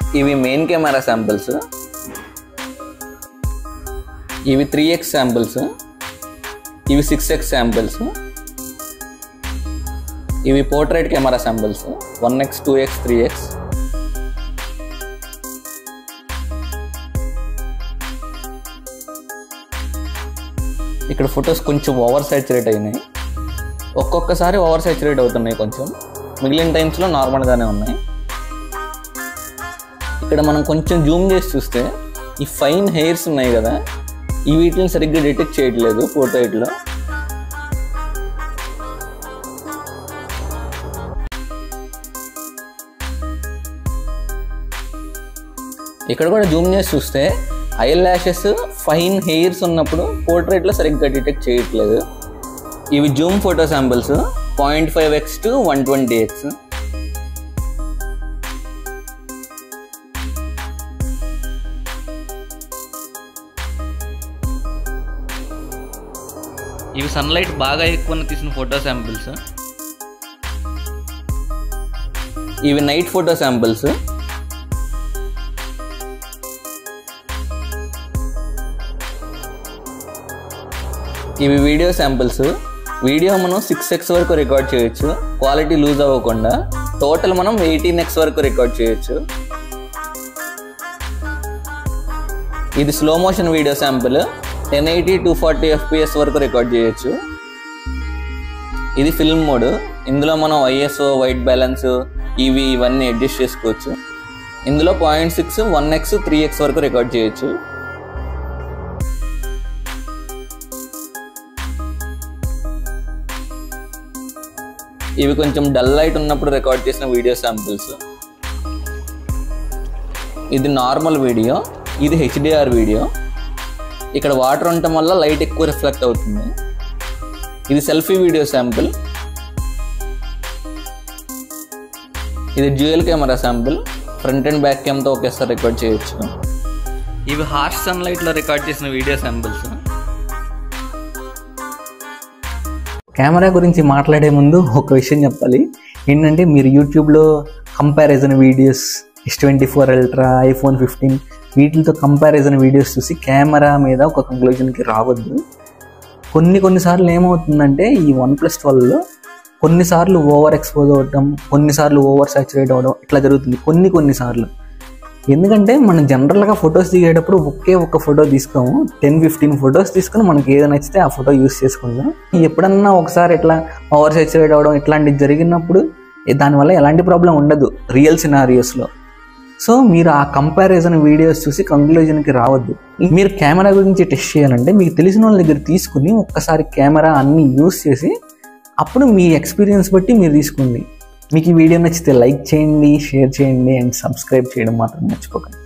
ఇవి main camera samples ఇవి three x samples ఇవి సిక్స్ ఎక్స్ శాంపిల్స్ ఇవి portrait camera samples one x two x three x ఇక్కడ photos కొంచెం over saturate అయినాయి ఒక్కొక్కసారి ఓవర్ సాచురేట్ అవుతున్నాయి కొంచెం మిగిలిన టైమ్స్లో నార్మల్గానే ఉన్నాయి ఇక్కడ మనం కొంచెం జూమ్ చేసి చూస్తే ఈ ఫైన్ హెయిర్స్ ఉన్నాయి కదా ఈ వీటిని సరిగ్గా డిటెక్ట్ చేయట్లేదు ఫోటోయిట్లో ఇక్కడ కూడా జూమ్ చేసి చూస్తే ఐ ల్యాషెస్ ఫైన్ హెయిర్స్ ఉన్నప్పుడు పోర్ట్రేట్లో సరిగ్గా డిటెక్ట్ చేయట్లేదు ఇవి zoom photo samples point five x to one twenty x ఇవి సన్లైట్ బాగా ఎక్కువ తీసిన ఫోటో శాంపిల్స్ ఇవి నైట్ ఫోటో శాంపిల్స్ ఇవి వీడియో శాంపిల్స్ వీడియో మనం సిక్స్ ఎక్స్ వరకు రికార్డ్ చేయొచ్చు క్వాలిటీ లూజ్ అవ్వకుండా టోటల్ మనం ఎయిటీన్ ఎక్స్ వరకు రికార్డ్ చేయొచ్చు ఇది slow motion video sample ten eighty two forty FPS వరకు రికార్డ్ చేయొచ్చు ఇది ఫిల్మ్ మోడ్ ఇందులో మనం ఐఎస్ఓ వైట్ బ్యాలెన్స్ ఇవి ఇవన్నీ అడ్జస్ట్ చేసుకోవచ్చు ఇందులో point six one x three x వరకు రికార్డ్ చేయొచ్చు ఇవి కొంచెం డల్ లైట్ ఉన్నప్పుడు రికార్డ్ చేసిన వీడియో శాంపిల్స్ ఇది నార్మల్ వీడియో ఇది హెచ్డిఆర్ వీడియో ఇక్కడ వాటర్ ఉండటం వల్ల లైట్ ఎక్కువ రిఫ్లెక్ట్ అవుతుంది ఇది సెల్ఫీ వీడియో శాంపిల్ ఇది dual camera sample front and back కెమ్తో ఒకేసారి రికార్డ్ చేయొచ్చు ఇవి హార్ష్ సన్లైట్లో రికార్డ్ చేసిన వీడియో శాంపిల్స్ కెమెరా గురించి మాట్లాడే ముందు ఒక విషయం చెప్పాలి ఏంటంటే మీరు యూట్యూబ్లో comparison videos S twenty four ultra iPhone fifteen వీటితో కంపారిజన్ వీడియోస్ చూసి కెమెరా మీద ఒక కంక్లూజన్కి రావద్దు కొన్ని కొన్నిసార్లు ఏమవుతుందంటే ఈ వన్ ప్లస్ ట్వెల్వ్లో కొన్నిసార్లు ఓవర్ ఎక్స్పోజ్ అవ్వడం కొన్నిసార్లు ఓవర్ సాచురేట్ అవ్వడం ఇట్లా జరుగుతుంది కొన్ని కొన్నిసార్లు ఎందుకంటే మనం జనరల్గా ఫొటోస్ దిగేటప్పుడు ఒకే ఒక్క ఫోటో తీసుకోము టెన్ ఫిఫ్టీన్ ఫొటోస్ తీసుకొని మనకి ఏది నచ్చితే ఆ ఫోటో యూస్ చేసుకుందాం ఎప్పుడన్నా ఒకసారి ఇట్లా ఓవర్ సాచురేట్ అవ్వడం ఇట్లాంటివి జరిగినప్పుడు ఏ- దానివల్ల ఎలాంటి ప్రాబ్లం ఉండదు రియల్ సినారియోస్లో సో మీరు ఆ కంపారిజన్ వీడియోస్ చూసి కంక్లూజన్కి రావద్దు మీరు కెమెరా గురించి టెస్ట్ చేయాలంటే మీకు తెలిసిన వాళ్ళ దగ్గర తీసుకుని ఒక్కసారి కెమెరా అన్ని యూస్ చేసి అప్పుడు మీ ఎక్స్పీరియన్స్ బట్టి మీరు తీసుకోండి మీకు ఈ వీడియో నచ్చితే లైక్ చేయండి షేర్ చేయండి అండ్ సబ్స్క్రైబ్ చేయడం మాత్రం మర్చిపోకండి